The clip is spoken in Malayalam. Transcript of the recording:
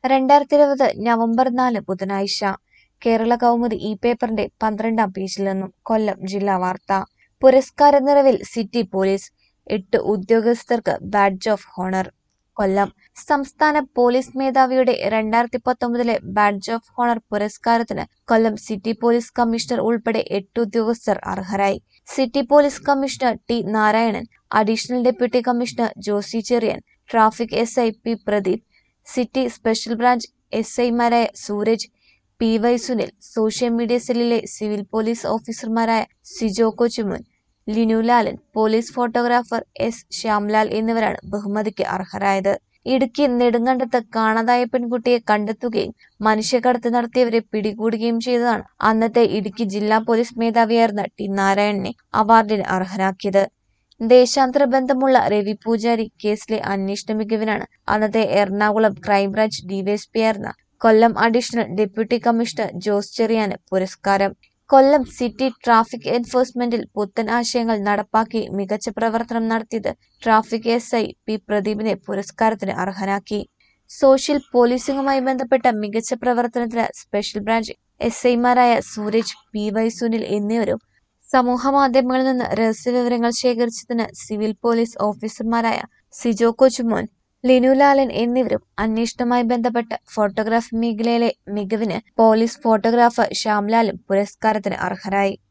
രണ്ടായിരത്തി ഇരുപത് നവംബർ നാല് ബുധനാഴ്ച കേരള കൗമുദി ഈ പേപ്പറിന്റെ പന്ത്രണ്ടാം പേജിൽ നിന്നും കൊല്ലം ജില്ലാ വാർത്ത പുരസ്കാര നിറവിൽ സിറ്റി പോലീസ് എട്ട് ഉദ്യോഗസ്ഥർക്ക് ബാഡ്ജ് ഓഫ് ഹോണർ കൊല്ലം സംസ്ഥാന പോലീസ് മേധാവിയുടെ രണ്ടായിരത്തി പത്തൊമ്പതിലെ ബാഡ്ജ് ഓഫ് ഹോണർ പുരസ്കാരത്തിന് കൊല്ലം സിറ്റി പോലീസ് കമ്മീഷണർ ഉൾപ്പെടെ എട്ട് ഉദ്യോഗസ്ഥർ അർഹരായി city police commissioner T Narayanan additional deputy commissioner Josy Cherian traffic S I P Pradeep city special branch S ഐമാരായ Sooraj P Y Sunil social media സെല്ലിലെ സിവിൽ പോലീസ് ഓഫീസർമാരായ സിജോ കൊച്ചുമുൻ Linu Lalan police photographer S Shyamlal എന്നിവരാണ് ബഹുമതിക്ക് അർഹരായത് ഇടുക്കി നെടുങ്കണ്ടത്ത് കാണാതായ പെൺകുട്ടിയെ കണ്ടെത്തുകയും മനുഷ്യക്കടത്ത് നടത്തിയവരെ പിടികൂടുകയും ചെയ്തതാണ് അന്നത്തെ ഇടുക്കി ജില്ലാ പോലീസ് മേധാവിയായിരുന്ന ടി നാരായണനെ അവാർഡിന് അർഹനാക്കിയത് ദേശാന്തര ബന്ധമുള്ള രവി പൂജാരി കേസിലെ അന്വേഷണ മികവിനാണ് അന്നത്തെ എറണാകുളം ക്രൈംബ്രാഞ്ച് ഡിവൈഎസ്പി ആയിരുന്ന Kollam additional deputy commissioner Jose ചെറിയാന് പുരസ്കാരം കൊല്ലം സിറ്റി ട്രാഫിക് എൻഫോഴ്സ്മെന്റിൽ പുത്തൻ ആശയങ്ങൾ നടപ്പാക്കി മികച്ച പ്രവർത്തനം നടത്തിയത് ട്രാഫിക് എസ് ഐ പി പ്രദീപിനെ പുരസ്കാരത്തിന് അർഹനാക്കി സോഷ്യൽ പോലീസിംഗുമായി ബന്ധപ്പെട്ട മികച്ച പ്രവർത്തനത്തിന് സ്പെഷ്യൽ ബ്രാഞ്ച് എസ് ഐമാരായ സൂരജ് പി വൈ സുനിൽ എന്നിവരും സമൂഹ മാധ്യമങ്ങളിൽ നിന്ന് രഹസ്യവിവരങ്ങൾ ശേഖരിച്ചതിന് സിവിൽ പോലീസ് ഓഫീസർമാരായ സിജോ കൊച്ചുമോൻ ലിനു ലാലൻ എന്നിവരും അന്വേഷണവുമായി ബന്ധപ്പെട്ട് ഫോട്ടോഗ്രാഫി മേഖലയിലെ മികവിന് പോലീസ് ഫോട്ടോഗ്രാഫർ ശ്യാംലാലും പുരസ്കാരത്തിന് അർഹരായി